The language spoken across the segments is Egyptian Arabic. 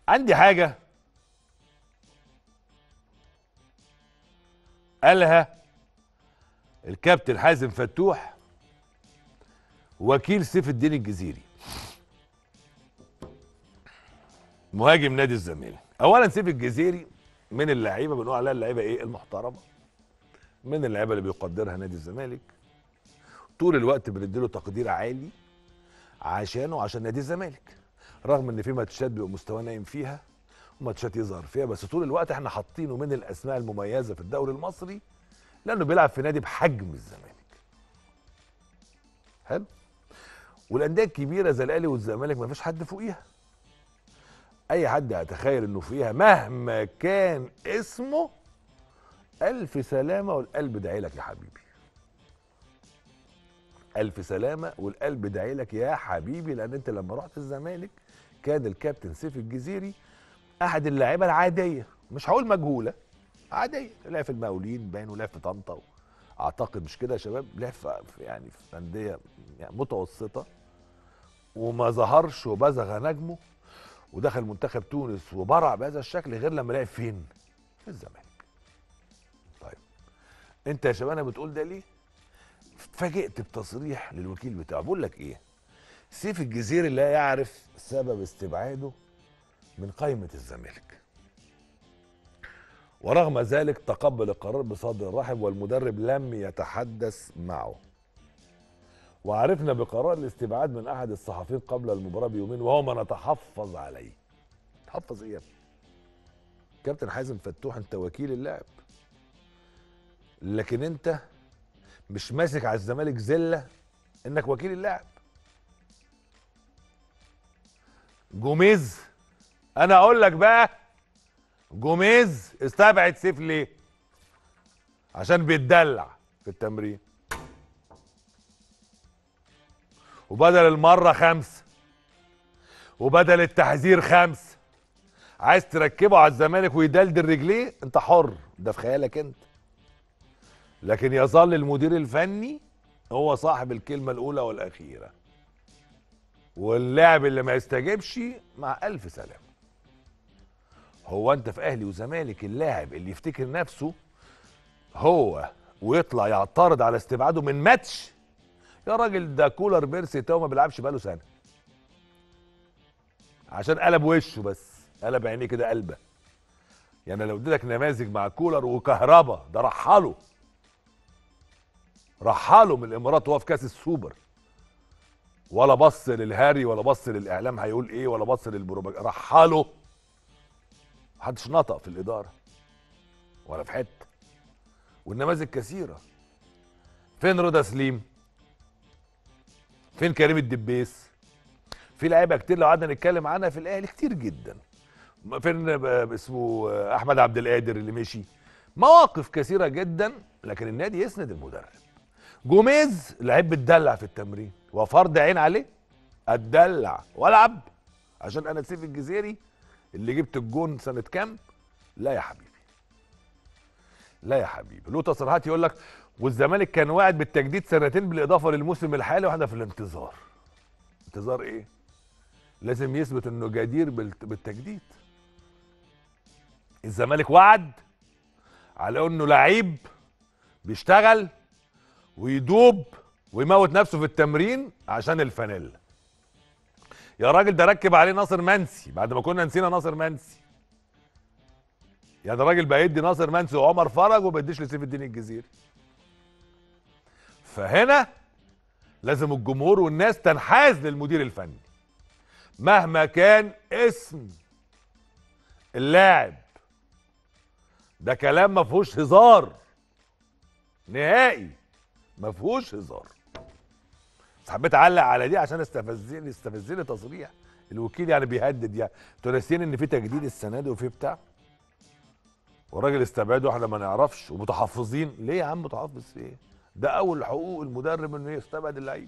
عندي حاجه قالها الكابتن حازم فتوح وكيل سيف الدين الجزيري مهاجم نادي الزمالك اولا سيف الجزيري من اللعيبه بنقول عليها اللعيبه ايه المحترمه من اللعيبه اللي بيقدرها نادي الزمالك طول الوقت بنديله تقدير عالي عشانه عشان نادي الزمالك رغم ان في ماتشات بيبقى مستواه نايم فيها وماتشات يظهر فيها بس طول الوقت احنا حاطينه من الاسماء المميزه في الدوري المصري لانه بيلعب في نادي بحجم الزمالك حلو والانديه الكبيره زي الاهلي والزمالك ما فيش حد فوقيها اي حد يتخيل انه فيها مهما كان اسمه الف سلامه والقلب داعي لك يا حبيبي الف سلامه والقلب داعي لك يا حبيبي لان انت لما رحت الزمالك كان الكابتن سيف الجزيري احد اللاعيبه العاديه مش هقول مجهوله عاديه لعب في المقاولين باين ولعب في طنطا اعتقد مش كده يا شباب لعب في في- يعني في انديه يعني متوسطه وما ظهرش وبزغ نجمه ودخل منتخب تونس وبرع بهذا الشكل غير لما لعب فين؟ في الزمالك. طيب انت يا شباب بتقول ده ليه؟ اتفاجئت بتصريح للوكيل بتاعه بقول لك ايه؟ سيف الجزيري لا يعرف سبب استبعاده من قائمه الزمالك. ورغم ذلك تقبل القرار بصدر رحب والمدرب لم يتحدث معه. وعرفنا بقرار الاستبعاد من احد الصحفيين قبل المباراه بيومين وهو ما نتحفظ عليه. تحفظ ايه يا ابني؟ كابتن حازم فتوح انت وكيل اللاعب. لكن انت مش ماسك على الزمالك زله انك وكيل اللاعب. جوميز انا اقول لك بقى جوميز استبعد سيف ليه؟ عشان بيتدلع في التمرين. وبدل المرة خمسة وبدل التحذير خمسة عايز تركبه على الزمالك ويدلدل رجليه انت حر ده في خيالك انت لكن يظل المدير الفني هو صاحب الكلمة الأولى والأخيرة واللاعب اللي ما يستجيبش مع ألف سلامة هو أنت في أهلي وزمالك اللاعب اللي يفتكر نفسه هو ويطلع يعترض على استبعاده من ماتش يا راجل ده كولر بيرسي تو ما بيلعبش بقاله سنه عشان قلب وشه بس قلب عينيه كده قلبه يعني لو اديتك نماذج مع كولر وكهربا ده رحله رحله من الامارات وهو في كاس السوبر ولا بص للهاري ولا بص للاعلام هيقول ايه ولا بص للبروباجندا رحله محدش نطق في الاداره ولا في حته والنماذج كثيره فين رضا سليم فين كريم الدبيس في لعيبه كتير لو قعدنا نتكلم عنها في الاهلي كتير جدا فين ب- اسمه احمد عبد القادر اللي مشي مواقف كثيره جدا لكن النادي يسند المدرب جوميز لعيب بتدلع في التمرين وفرض عين عليه اتدلع والعب عشان انا سيف الجزيري اللي جبت الجون سنه كام لا يا حبيبي لا يا حبيبي له تصريحات يقول لك والزمالك كان واعد بالتجديد سنتين بالاضافه للموسم الحالي واحنا في الانتظار انتظار ايه لازم يثبت انه جدير بالت- بالتجديد الزمالك وعد على انه لعيب بيشتغل ويدوب ويموت نفسه في التمرين عشان الفانيلا يا راجل ده ركب عليه ناصر منسي بعد ما كنا نسينا ناصر منسي يعني الراجل بقى يدي ناصر منسي وعمر فرج وما يديش لسيف الدين الجزيري فهنا لازم الجمهور والناس تنحاز للمدير الفني مهما كان اسم اللاعب ده كلام ما فيهوش هزار نهائي ما فيهوش هزار بس حبيت اعلق على دي عشان استفزني استفزني تصريح الوكيل يعني بيهدد يعني انتوا ناسيين ان في تجديد السنه دي وفي بتاع والراجل استبعده احنا ما نعرفش ومتحفظين ليه يا عم متحفظ في ايه ده اول حقوق المدرب انه يستبعد اللعيب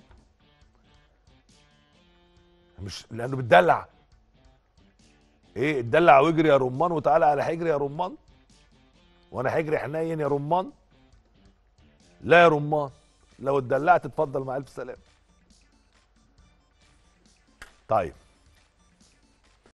مش لانه بتدلع ايه اتدلع واجري يا رمان وتعالى على حجري يا رمان وانا هجري حنين يا رمان لا يا رمان لو اتدلعت اتفضل مع الف سلامه طيب